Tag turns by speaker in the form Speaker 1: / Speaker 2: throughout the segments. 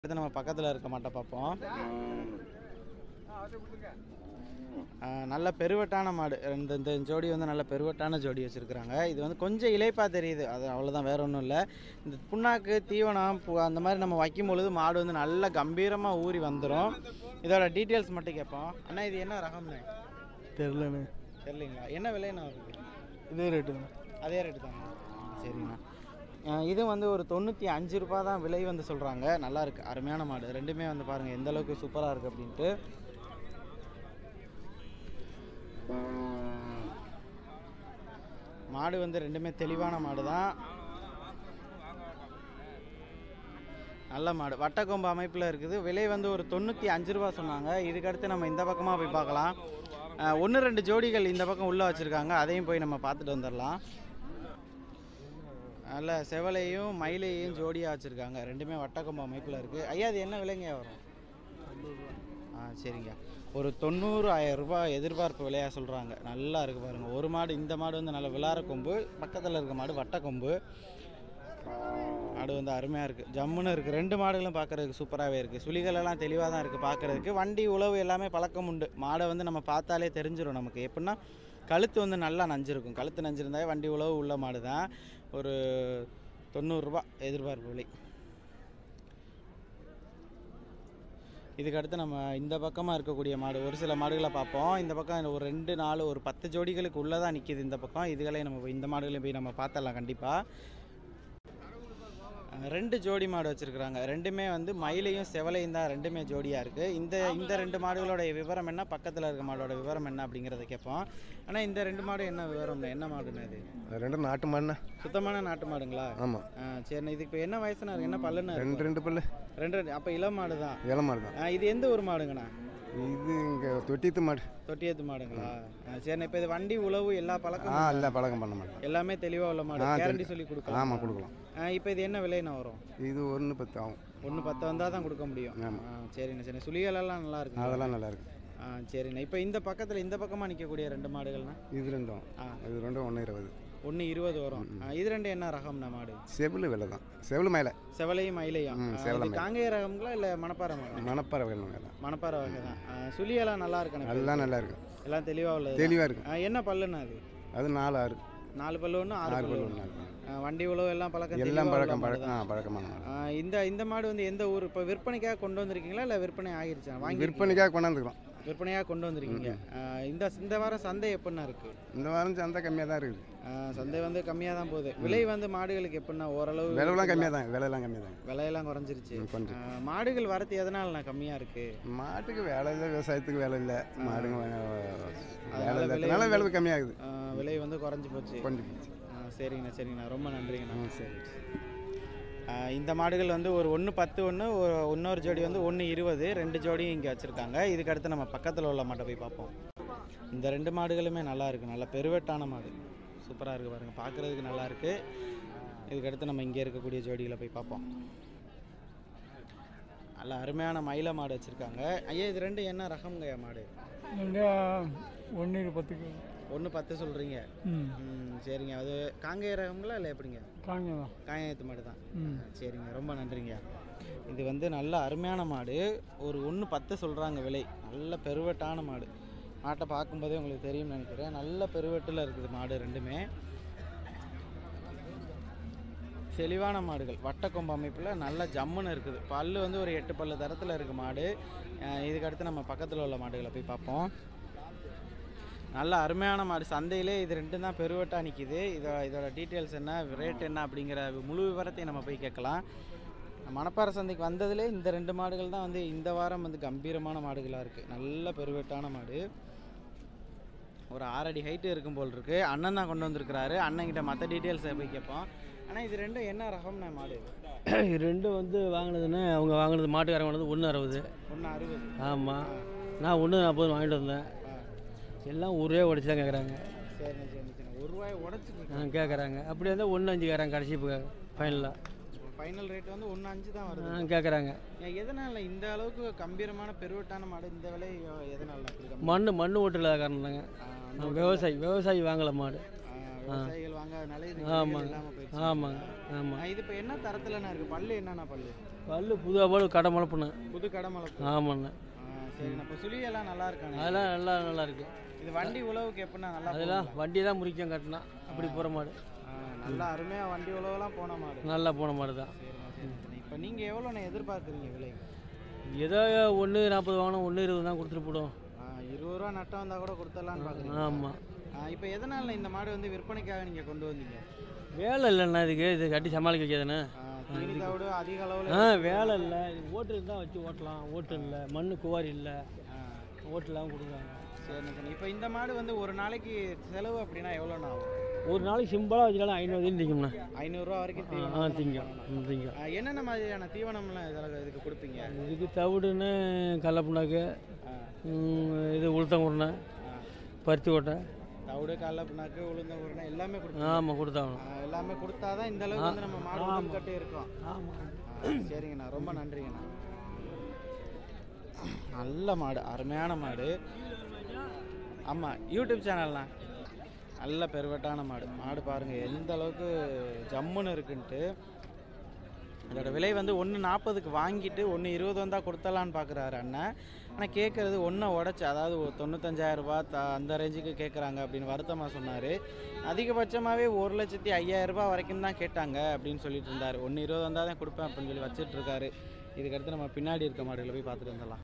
Speaker 1: அடுத்து நம்ம பக்கத்தில் இருக்க மாட்டை பார்ப்போம் ஆ, நல்ல பெருவட்டான மாடு இந்த இந்த ஜோடி வந்து நல்ல பெருவட்டான ஜோடி வச்சுருக்குறாங்க இது வந்து கொஞ்சம் இளைப்பாக தெரியுது அது அவ்வளோதான் வேற ஒன்றும் இல்லை இந்த புண்ணாக்கு தீவனம் பு- அந்த மாதிரி நம்ம வைக்கும் பொழுது மாடு வந்து நல்ல கம்பீரமாக ஊறி வந்துடும் இதோட டீட்டெயில்ஸ் மட்டும் கேட்போம் அண்ணா இது என்ன ரகம்ண்ணே
Speaker 2: தெரிலண்ணே
Speaker 1: தெரியலைங்களா என்ன விலைண்ணா வருது
Speaker 2: இதே ரேட்டு
Speaker 1: அதே ரேட்டு தாங்க சரிங்கண்ணா அஹ் இது வந்து ஒரு தொண்ணூற்றி அஞ்சு ரூபா தான் விலை வந்து சொல்கிறாங்க நல்லா இருக்கு அருமையான மாடு ரெண்டுமே வந்து பாருங்கள் எந்த அளவுக்கு சூப்பராக இருக்குது அப்படின்ட்டு மாடு வந்து ரெண்டுமே தெளிவான மாடு தான் நல்ல மாடு வட்டக்கொம்பு அமைப்பில் இருக்குது விலை வந்து ஒரு தொண்ணூற்றி அஞ்சு ரூபா சொன்னாங்க இதுக்கடுத்து நம்ம இந்த பக்கமாக போய் பார்க்கலாம் ஒன்று ரெண்டு ஜோடிகள் இந்த பக்கம் உள்ளே வச்சுருக்காங்க அதையும் போய் நம்ம பார்த்துட்டு வந்துடலாம் நல்ல செவலையும் மயிலையும் ஜோடியாக வச்சுருக்காங்க ரெண்டுமே வட்டக்கொம்பு அமைப்பில் இருக்குது ஐயா அது என்ன விலைங்க வரும் ஆ சரிங்க ஒரு தொண்ணூறு ஆயிரம் ரூபாய் எதிர்பார்ப்பு விலையாக சொல்கிறாங்க நல்லா இருக்குது பாருங்கள் ஒரு மாடு இந்த மாடு வந்து நல்ல விளார கொம்பு பக்கத்தில் இருக்க மாடு வட்டக்கொம்பு மாடு வந்து அருமையாக இருக்குது ஜம்முன்னு இருக்குது ரெண்டு மாடுகளும் பார்க்குறதுக்கு சூப்பராகவே இருக்குது சுழிகள் எல்லாம் தெளிவாக தான் இருக்குது பார்க்குறதுக்கு வண்டி உழவு எல்லாமே பழக்கம் உண்டு மாடை வந்து நம்ம பார்த்தாலே தெரிஞ்சிடும் நமக்கு எப்படின்னா கழுத்து வந்து நல்லா நஞ்சிருக்கும் கழுத்து நஞ்சிருந்தாலே வண்டி உழவு உள்ள மாடு தான் ஒரு தொண்ணூறுரூபா எதிர்பார்ப்பு விலை இதுக்கு அடுத்து நம்ம இந்த பக்கமாக இருக்கக்கூடிய மாடு ஒரு சில மாடுகளை பார்ப்போம் இந்த பக்கம் ஒரு ரெண்டு நாலு ஒரு பத்து ஜோடிகளுக்கு உள்ளே தான் நிற்கிது இந்த பக்கம் இதுகளே நம்ம போய் இந்த மாடுகளையும் போய் நம்ம பார்த்தரலாம் கண்டிப்பாக ரெண்டு ஜோடி மாடு வச்சுருக்குறாங்க ரெண்டுமே வந்து மயிலையும் செவலையும் தான் ரெண்டுமே ஜோடியாக இருக்குது இந்த இந்த ரெண்டு மாடுகளோட விவரம் என்ன பக்கத்தில் இருக்க மாடோட விவரம் என்ன அப்படிங்கிறத கேட்போம் ஆனால் இந்த ரெண்டு மாடு என்ன விவரம் என்ன மாடுன்னு இது
Speaker 2: ரெண்டும் நாட்டு மாடுண்ணா
Speaker 1: சுத்தமான நாட்டு மாடுங்களா
Speaker 2: ஆமாம்
Speaker 1: ஆ சரிண்ணா இதுக்கு இப்போ என்ன வயசுனா இருக்கு என்ன பல்லுன்னு
Speaker 2: ரெண்டு
Speaker 1: இருக்கு?
Speaker 2: ரெண்டு பல்லு
Speaker 1: ரெண்டு ரெண்டு அப்போ இளம் மாடு தான்
Speaker 2: இள மாடு தான்
Speaker 1: ஆ, இது எந்த ஒரு மாடுங்கண்ணா
Speaker 2: இது இங்கே தொட்டித்து மாடு
Speaker 1: தொட்டியத்து மாடுங்களா ஆ, சரிண்ணா இப்போ இது வண்டி உழவு எல்லா
Speaker 2: ஆ
Speaker 1: பழக்கம்
Speaker 2: இல்லை பழக்கம் பண்ண மாட்டேன்
Speaker 1: எல்லாமே தெளிவாக உள்ள மாடு
Speaker 2: ஆ,
Speaker 1: கேரண்டி
Speaker 2: தெளி-
Speaker 1: சொல்லி கொடுக்கலாம்
Speaker 2: ஆமாம் கொடுக்கலாம்
Speaker 1: இப்போ இது என்ன விலைண்ணா வரும்
Speaker 2: இது ஒன்று பத்து ஆகும்
Speaker 1: ஒன்று பத்து வந்தால் தான் கொடுக்க முடியும்
Speaker 2: ஆமா.
Speaker 1: ஆ, சரிண்ணா சரிண்ணா சுழிகளெல்லாம் நல்லா இருக்கு
Speaker 2: அதெல்லாம் நல்லா இருக்கு
Speaker 1: ஆ சரிண்ணா இப்போ இந்த பக்கத்தில் இந்த பக்கமாக நிற்கக்கூடிய ரெண்டு மாடுகள்னா
Speaker 2: இது ரெண்டும்
Speaker 1: ஆ.
Speaker 2: இது ரெண்டும் ஒன்று இருபது
Speaker 1: ஒன்று இருபது வரும் ஆ, இது ரெண்டு என்ன ரகம்ண்ணா மாடு
Speaker 2: செவிலு விலை தான் செவிலு மேலே
Speaker 1: செவலையும் மயிலையும்
Speaker 2: ம்,
Speaker 1: ஆ,
Speaker 2: செவலை
Speaker 1: இது காங்கேய ரகங்களா இல்லை மணப்பாறை மாடு
Speaker 2: மணப்பாறை வேணும் மேலே
Speaker 1: மணப்பாறை வகை தான் ஆ, சுழியெல்லாம் நல்லா இருக்கணும்
Speaker 2: எல்லாம் நல்லா இருக்கு
Speaker 1: எல்லாம் தெளிவாக உள்ளது
Speaker 2: தெளிவாக இருக்கு
Speaker 1: ஆ, என்ன பல்லுண்ணா அது
Speaker 2: அது நாலு ஆறு
Speaker 1: நாலு பல்லு ஒன்று ஆறு
Speaker 2: ஆறு
Speaker 1: பல்லு
Speaker 2: பல்லு
Speaker 1: ஒன்று
Speaker 2: ஒன்று இருக்கு
Speaker 1: வண்டி உழவு எல்லாம் பழக்கம்
Speaker 2: எல்லாம்
Speaker 1: தெளிவா உள்ள
Speaker 2: பழக்கம்
Speaker 1: மாடு
Speaker 2: பழக்கம் ஆ பழக்கமான மாடு
Speaker 1: ஆ, இந்த இந்த மாடு வந்து எந்த ஊர் இப்போ விற்பனைக்காக கொண்டு வந்திருக்கீங்களா இல்லை விற்பனை ஆகிருச்சா வாங்கி
Speaker 2: விற்பனைக்காக கொண்டாந்துக்கிறோம்
Speaker 1: விற்பனையாக கொண்டு வந்திருக்கீங்க ஆ, இந்த இந்த வாரம் சந்தை எப்படிண்ணா இருக்கு
Speaker 2: இந்த வாரம் சந்தை கம்மியாக தான் இருக்குது
Speaker 1: ஆ, சந்தை வந்து கம்மியாக தான் போகுது விலை வந்து மாடுகளுக்கு எப்படின்னா ஓரளவு
Speaker 2: விலைலாம் கம்மியாக தான் விலையெல்லாம் கம்மியாக தான்
Speaker 1: விலையெல்லாம் குறைஞ்சிருச்சு
Speaker 2: ம், கொஞ்சம்
Speaker 1: ஆ, மாடுகள் வரத்து எதனாலண்ணா கம்மியாக இருக்கு
Speaker 2: மாட்டுக்கு வேலை இல்லை விவசாயத்துக்கு வேலை இல்லை மாடுங்க வே-
Speaker 1: அதனால
Speaker 2: வேலை
Speaker 1: விலை
Speaker 2: இல்லாதனால
Speaker 1: வந்து-
Speaker 2: விலை கம்மியாகுது
Speaker 1: ஆ, விலை வந்து குறைஞ்சி போச்சு
Speaker 2: கொஞ்சம் போச்சு.
Speaker 1: ஆ, சரிங்கண்ணா சரிங்கண்ணா ரொம்ப நன்றிங்கண்ணா
Speaker 2: ம் சரி
Speaker 1: ஆ, இந்த மாடுகள் வந்து ஒரு ஒன்று பத்து ஒன்று ஒரு இன்னொரு ஜோடி வந்து ஒன்று இருபது ரெண்டு ஜோடியும் இங்கே வச்சுருக்காங்க இதுக்கு அடுத்து நம்ம பக்கத்தில் உள்ள மாட்டை போய் பார்ப்போம் இந்த ரெண்டு மாடுகளுமே நல்லா இருக்குது நல்ல பெருவெட்டான மாடு சூப்பராக இருக்குது பாருங்கள் பார்க்குறதுக்கு நல்லா இருக்குது இதுக்கு அடுத்து நம்ம இங்கே இருக்கக்கூடிய ஜோடிகளை போய் பார்ப்போம் நல்ல அருமையான மயில மாடு வச்சுருக்காங்க ஐயா இது ரெண்டு என்ன ரகம்ங்கய்யா மாடு
Speaker 3: ஒன்று பத்துக்கு
Speaker 1: ஒன்று பத்து சொல்கிறீங்க
Speaker 3: ம்
Speaker 1: ம் சரிங்க அது காங்கேய ரகங்களா இல்லை எப்படிங்க
Speaker 3: காங்க தான்
Speaker 1: காயத்து மாடு தான்
Speaker 3: ம்
Speaker 1: சரிங்க ரொம்ப நன்றிங்க இது வந்து நல்ல அருமையான மாடு ஒரு ஒன்று பத்து சொல்கிறாங்க விலை நல்ல பெருவெட்டான மாடு மாட்டை பார்க்கும்போதே உங்களுக்கு தெரியும்னு நினைக்கிறேன் நல்ல பெருவெட்டில் இருக்குது மாடு ரெண்டுமே தெளிவான மாடுகள் வட்டக்கொம்பு அமைப்பில் நல்ல ஜம்முன்னு இருக்குது பல்லு வந்து ஒரு எட்டு பல்லு தரத்தில் இருக்குது மாடு அஹ் இதுக்கு அடுத்து நம்ம பக்கத்தில் உள்ள மாடுகளை போய் பார்ப்போம் நல்ல அருமையான மாடு சந்தையிலே இது ரெண்டும் தான் பெருவட்டாக நிற்கிது இதோ இதோட டீட்டெயில்ஸ் என்ன ரேட் என்ன அப்படிங்கிற முழு விவரத்தையும் நம்ம போய் கேட்கலாம் மணப்பாறை சந்தைக்கு வந்ததுலே இந்த ரெண்டு மாடுகள் தான் வந்து இந்த வாரம் வந்து கம்பீரமான மாடுகளாக இருக்குது நல்ல பெருவெட்டான மாடு ஒரு ஆறடி ஹைட்டு இருக்கும் போல் இருக்கு அண்ணன் தான் கொண்டு வந்திருக்கிறாரு அண்ணன்கிட்ட மற்ற டீட்டெயில்ஸை போய் கேட்போம் ஆனால் இது ரெண்டும் என்ன ரகம்னா மாடு
Speaker 3: இது ரெண்டும் வந்து வாங்கினதுன்னு அவங்க வாங்கினது மாட்டுக்காரங்க வாங்கினது ஒன்று அறுபது
Speaker 1: ஒன்று அறுபது
Speaker 3: ஆமாம் நான் ஒன்று நாற்பது வாங்கிட்டு வந்தேன்
Speaker 1: ஆ
Speaker 3: எல்லாம் ஒரே உடச்சி தான் கேட்குறாங்க
Speaker 1: சரிண்ணே சரிண்ணே சரி ஒரு ரூபாய் உடச்சிட்டு
Speaker 3: ஆ கேட்குறாங்க அப்படி இருந்தால் ஒன்று அஞ்சு கேட்குறாங்க கடைசி இப்போ ஃபைனலாக
Speaker 1: ஃபைனல் ரேட் வந்து ஒன்று அஞ்சு தான் வருது
Speaker 3: ஆ கேட்குறாங்க
Speaker 1: ஏன் எதனால இந்த அளவுக்கு கம்பீரமான பெருவட்டான மாடு இந்த விலை எதனால அப்படி கம்மி?
Speaker 3: மண் மண் ஓட்டு இல்லாத காரணம் தாங்க
Speaker 1: ஆ,
Speaker 3: நான் விவசாயி விவசாயி வாங்கலை மாடு
Speaker 1: ஆ, விவசாயிகள் வாங்காதனால இது
Speaker 3: ஆமாங்க.
Speaker 1: இல்லாமல் போயிடுச்சு
Speaker 3: ஆமாங்க ஆமாம்
Speaker 1: ஆ, இது இப்போ என்ன தரத்துலண்ணா இருக்குது பல்லு என்னண்ணா பல்லு
Speaker 3: பல்லு புது போல் கடை முளைப்புண்ணே
Speaker 1: புது கடமளப்பு
Speaker 3: ஆமாண்ணே
Speaker 1: ஆ சரிண்ணா இப்போ சுழியெல்லாம் நல்லா இருக்காண்ணா
Speaker 3: அதெல்லாம் நல்லா நல்லா இருக்கு
Speaker 1: இது வண்டி உழவுக்கு எப்படின்னா நல்லா
Speaker 3: அதெல்லாம்
Speaker 1: போகுங்களா?
Speaker 3: வண்டி தான் முறிக்கும் கட்டினா அப்படி போகிற மாடு
Speaker 1: ஆ, நல்லா அருமையாக வண்டி உழவெல்லாம் போன மாடு
Speaker 3: நல்லா போன மாடு தான்
Speaker 1: சரிண்ணா சரிண்ணா இப்போ நீங்கள் எவ்வளோண்ணா எதிர்பார்க்குறீங்க விலை
Speaker 3: ஏதோ ஒன்று நாற்பது வாங்கணும் ஒன்று இருபது தான் கொடுத்துட்டு போடும்
Speaker 1: ஆ, இருபது ரூபா நட்டம் வந்தால் கூட கொடுத்துடலான்னு பார்க்குறீங்க
Speaker 3: ஆமாம்
Speaker 1: இப்போ எதனால இந்த மாடு வந்து விற்பனைக்காக நீங்கள் கொண்டு வந்தீங்க
Speaker 3: வேலை இல்லைண்ணா இதுக்கு இது கட்டி சமாளிக்க வைக்காதுண்ணே
Speaker 1: ஆ, தீனி தவிடு அதிக அளவில்
Speaker 3: ஆ வேலை இல்லை இது ஓட்டு இருந்தால் வச்சு ஓட்டலாம் ஓட்டு இல்லை மண் குவாரி இல்லை ஓட்டெல்லாம் கொடுக்குறாங்க
Speaker 1: சரிண்ணா சரி இப்போ இந்த மாடு வந்து ஒரு நாளைக்கு செலவு அப்படின்னா எவ்வளோண்ணா ஆகும்
Speaker 3: ஒரு நாளைக்கு சிம்பிளாக வச்சுக்கலாம் ஐநூறு திங்கும்ண்ணா
Speaker 1: ஐநூறுரூவா வரைக்கும்
Speaker 3: ஆ
Speaker 1: தீவனம்
Speaker 3: திங்கும் ம், திங்கும்
Speaker 1: ஆ, என்னென்ன மாதிரியான தீவனம்லாம் இதில் இதுக்கு கொடுப்பீங்க
Speaker 3: இதுக்கு தவிடுன்னு கடல புண்ணாக்கு
Speaker 1: ஆ,
Speaker 3: ம், இது உளுத்தம் உருணை
Speaker 1: ஆ.
Speaker 3: பருத்தி ஓட்டை
Speaker 1: தவிடு கடல புண்ணாக்கு உளுந்த உருணை எல்லாமே கொடுப்பீங்க
Speaker 3: ஆமாம் கொடுத்தாகணும்
Speaker 1: ஆ, எல்லாமே கொடுத்தாதான் இந்த அளவுக்கு வந்து நம்ம மாடு உடம்பு கட்டி இருக்கோம்
Speaker 3: ஆமாம்
Speaker 1: ஆ, சரிங்கண்ணா ரொம்ப நன்றிங்கண்ணா நல்ல மாடு அருமையான மாடு ஆமாம் யூடியூப் சேனல்ண்ணா நல்ல பெருவட்டான மாடு மாடு பாருங்கள் எந்த அளவுக்கு ஜம்முன்னு இருக்குன்ட்டு இதோட விலை வந்து ஒன்று நாற்பதுக்கு வாங்கிட்டு ஒன்று இருபது வந்தால் கொடுத்தலான்னு பார்க்குறாரு அண்ணன் ஆனால் கேட்குறது ஒன்றை உடச்சி அதாவது ஒரு தொண்ணூத்தஞ்சாயிரம் ரூபாய் த அந்த ரேஞ்சுக்கு கேட்குறாங்க அப்படின்னு வருத்தமாக சொன்னார் அதிகபட்சமாகவே ஒரு லட்சத்தி ஐயாயிரம் ரூபாய் வரைக்கும் தான் கேட்டாங்க அப்படின்னு சொல்லிட்டு இருந்தார் ஒன்று இருபது வந்தால் தான் கொடுப்பேன் அப்படின்னு சொல்லி வச்சிட்டு இருக்காரு இதுக்கடுத்து நம்ம பின்னாடி இருக்க மாடுகளை போய் பார்த்துட்டு வந்துடலாம்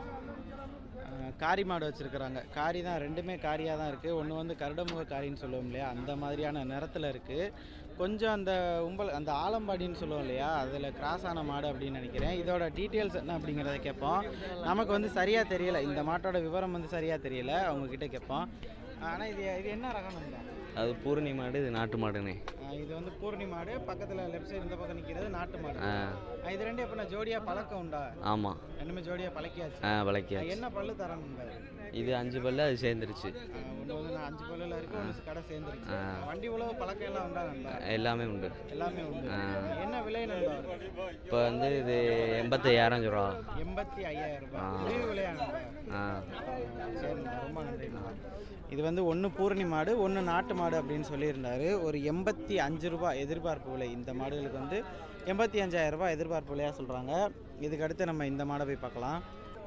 Speaker 1: அஹ் காரி மாடு வச்சுருக்குறாங்க காரி தான் ரெண்டுமே காரியாக தான் இருக்குது ஒன்று வந்து கருடமுக காரின்னு சொல்லுவோம் இல்லையா அந்த மாதிரியான நிறத்தில் இருக்குது கொஞ்சம் அந்த உம்பல் அந்த ஆலம்பாடின்னு சொல்லுவோம் இல்லையா அதில் கிராஸ் ஆன மாடு அப்படின்னு நினைக்கிறேன் இதோட டீட்டெயில்ஸ் என்ன அப்படிங்கிறத கேட்போம் நமக்கு வந்து சரியாக தெரியல இந்த மாட்டோட விவரம் வந்து சரியாக தெரியல அவங்கக்கிட்ட கேட்போம் ஆனால் இது இது என்ன ரகம் நம்ம
Speaker 4: அது பூரணி மாடு இது நாட்டு மாடுண்ணே
Speaker 1: இது வந்து பூர்ணி மாடு பக்கத்தில் லெஃப்ட் சைடு இந்த பக்கம் நிற்கிறது நாட்டு மாடு
Speaker 4: ஆ
Speaker 1: ஆ, இது ரெண்டு எப்போ ஜோடியாக பழக்கம் உண்டா
Speaker 4: ஆமாம்
Speaker 1: ரெண்டுமே ஜோடியாக பழக்கியாச்சு
Speaker 4: ஆ
Speaker 1: ஆ,
Speaker 4: விளக்கியாச்சு
Speaker 1: என்ன பல்லு தரணும்
Speaker 4: இது அஞ்சு பல்லு அது சேர்ந்துருச்சு
Speaker 1: ஒன்று வந்து நான் அஞ்சு பல்லில் இருக்கு ஒன்று கடை சேர்ந்துருச்சு
Speaker 4: ஆ.
Speaker 1: வண்டி உழவு பழக்கம் எல்லாம் உண்டா நண்பா
Speaker 4: எல்லாமே உண்டு
Speaker 1: எல்லாமே உண்டு
Speaker 4: ஆ.
Speaker 1: என்ன விலை நண்பா
Speaker 4: இப்போ வந்து இது எண்பத்தையாயிரம் ரூபா
Speaker 1: எண்பத்தி ஐயாயிரம்
Speaker 4: ஆ.
Speaker 1: ரூபாய் முடிவு விலையா நண்பா
Speaker 4: ஆ
Speaker 1: சரிண்ணா ரொம்ப நன்றிண்ணா இது வந்து ஒன்று பூரணி மாடு ஒன்று நாட்டு மாடு அப்படின்னு சொல்லியிருந்தாரு ஒரு எண்பத்தி அஞ்சு ரூபாய் எதிர்பார்ப்பு விலை இந்த மாடுகளுக்கு வந்து எண்பத்தி அஞ்சாயிரம் ரூபாய் எதிர்பார்ப்பு விலையாக சொல்கிறாங்க இதுக்கு அடுத்து நம்ம இந்த மாடை போய் பார்க்கலாம்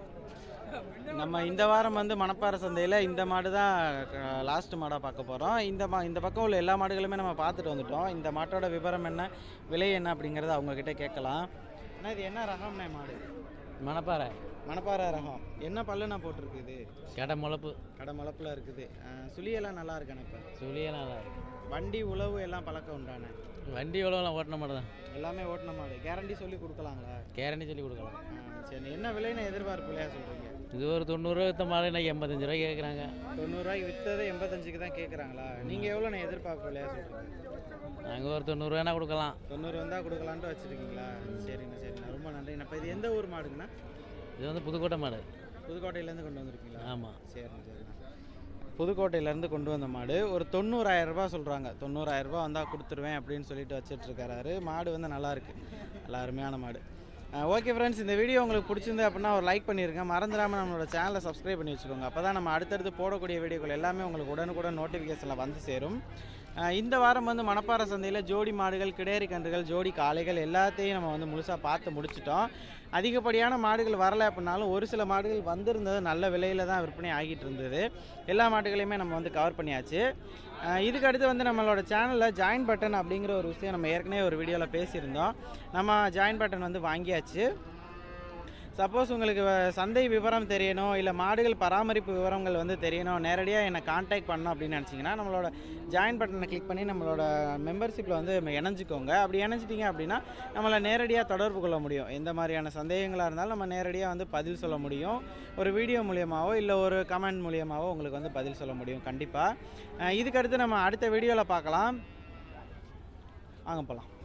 Speaker 1: நம்ம இந்த வாரம் வந்து மணப்பாறை சந்தையில் இந்த மாடு தான் லாஸ்ட் மாடாக பார்க்க போகிறோம் இந்த மா இந்த பக்கம் உள்ள எல்லா மாடுகளுமே நம்ம பார்த்துட்டு வந்துட்டோம் இந்த மாட்டோட விவரம் என்ன விலை என்ன அப்படிங்கிறத அவங்கக்கிட்ட கேட்கலாம் ஆனால் இது என்ன ரகம்னே மாடு
Speaker 3: மணப்பாறை
Speaker 1: மணப்பாறை ரகம் என்ன பல்லுண்ணா போட்டிருக்கு இது
Speaker 3: கடை முளப்பு
Speaker 1: கடை முளப்பில் இருக்குது அஹ் சுழியெல்லாம் நல்லா இருக்கானே இப்போ
Speaker 3: சொல்லியெல்லாம் நல்லா இருக்கு
Speaker 1: வண்டி உழவு எல்லாம் பழக்கம் உண்டானே
Speaker 3: வண்டி எவ்வளோலாம் ஓட்டின மாடு தான்
Speaker 1: எல்லாமே ஓட்டின மாடு கேரண்டி சொல்லி கொடுக்கலாங்களா
Speaker 3: கேரண்டி சொல்லி கொடுக்கலாம்
Speaker 1: அஹ் சரி என்ன விலைன்னு எதிர்பார்ப்பு விலையா சொல்கிறீங்க
Speaker 3: இது ஒரு தொண்ணூறுரூவா வித்த மாடு இன்னைக்கு எண்பத்தஞ்சு ரூபாய் கேட்குறாங்க
Speaker 1: தொண்ணூறுரூவாய்க்கு விற்றதை எண்பத்தஞ்சுக்கு தான் கேட்குறாங்களா நீங்கள் எவ்வளோ எதிர்பார்ப்பு விலையா சொல்கிறீங்க
Speaker 3: நாங்கள் ஒரு தொண்ணூறுரூவானா கொடுக்கலாம்
Speaker 1: தொண்ணூறு வந்தால் கொடுக்கலான்ட்டு வச்சுருக்கீங்களா சரிண்ணா சரிண்ணா ரொம்ப நன்றிண்ணா இப்போ இது எந்த ஊர் மாடுங்கண்ணா
Speaker 3: இது வந்து புதுக்கோட்டை மாடு
Speaker 1: புதுக்கோட்டையிலேருந்து கொண்டு வந்திருக்கீங்களா
Speaker 3: ஆமாம்
Speaker 1: சரிண்ணா சரிண்ணா புதுக்கோட்டையிலேருந்து கொண்டு வந்த மாடு ஒரு தொண்ணூறாயிரம் ரூபாய் சொல்கிறாங்க தொண்ணூறாயிரம் ரூபாய் வந்தால் கொடுத்துருவேன் அப்படின்னு சொல்லிட்டு வச்சிட்டு இருக்காரு மாடு வந்து நல்லா இருக்கு நல்லா அருமையான மாடு ஓகே ஃப்ரெண்ட்ஸ் இந்த வீடியோ உங்களுக்கு பிடிச்சிருந்து அப்படின்னா ஒரு லைக் பண்ணிருங்க மறந்துடாமல் நம்மளோட சேனலை சப்ஸ்கிரைப் பண்ணி வச்சுக்கோங்க அப்போ தான் நம்ம அடுத்தடுத்து போடக்கூடிய வீடியோக்கள் எல்லாமே உங்களுக்கு உடனுக்குடன் நோட்டிஃபிகேஷனில் வந்து சேரும் அஹ் இந்த வாரம் வந்து மணப்பாறை சந்தையில் ஜோடி மாடுகள் கிடேரி கன்றுகள் ஜோடி காளைகள் எல்லாத்தையும் நம்ம வந்து முழுசாக பார்த்து முடிச்சிட்டோம் அதிகப்படியான மாடுகள் வரலை அப்படின்னாலும் ஒரு சில மாடுகள் வந்திருந்தது நல்ல விலையில் தான் விற்பனை ஆகிட்டு இருந்தது எல்லா மாடுகளையுமே நம்ம வந்து கவர் பண்ணியாச்சு அஹ் இதுக்கு அடுத்து வந்து நம்மளோட சேனலில் ஜாயின் பட்டன் அப்படிங்கிற ஒரு விஷயம் நம்ம ஏற்கனவே ஒரு வீடியோவில் பேசியிருந்தோம் நம்ம ஜாயின் பட்டன் வந்து வாங்கியாச்சு சப்போஸ் உங்களுக்கு வ- சந்தை விவரம் தெரியணும் இல்லை மாடுகள் பராமரிப்பு விவரங்கள் வந்து தெரியணும் நேரடியாக என்னை காண்டாக்ட் பண்ணணும் அப்படின்னு நினச்சிங்கன்னா நம்மளோட ஜாயின் பட்டனை கிளிக் பண்ணி நம்மளோட மெம்பர்ஷிப்பில் வந்து இணைஞ்சிக்கோங்க அப்படி இணைஞ்சிட்டிங்க அப்படின்னா நம்மளை நேரடியாக தொடர்பு கொள்ள முடியும் எந்த மாதிரியான சந்தேகங்களாக இருந்தாலும் நம்ம நேரடியாக வந்து பதில் சொல்ல முடியும் ஒரு வீடியோ மூலியமாவோ இல்லை ஒரு கமெண்ட் மூலியமாவோ உங்களுக்கு வந்து பதில் சொல்ல முடியும் கண்டிப்பாக இதுக்கு அடுத்து நம்ம அடுத்த வீடியோவில் பார்க்கலாம் வாங்க போகலாம்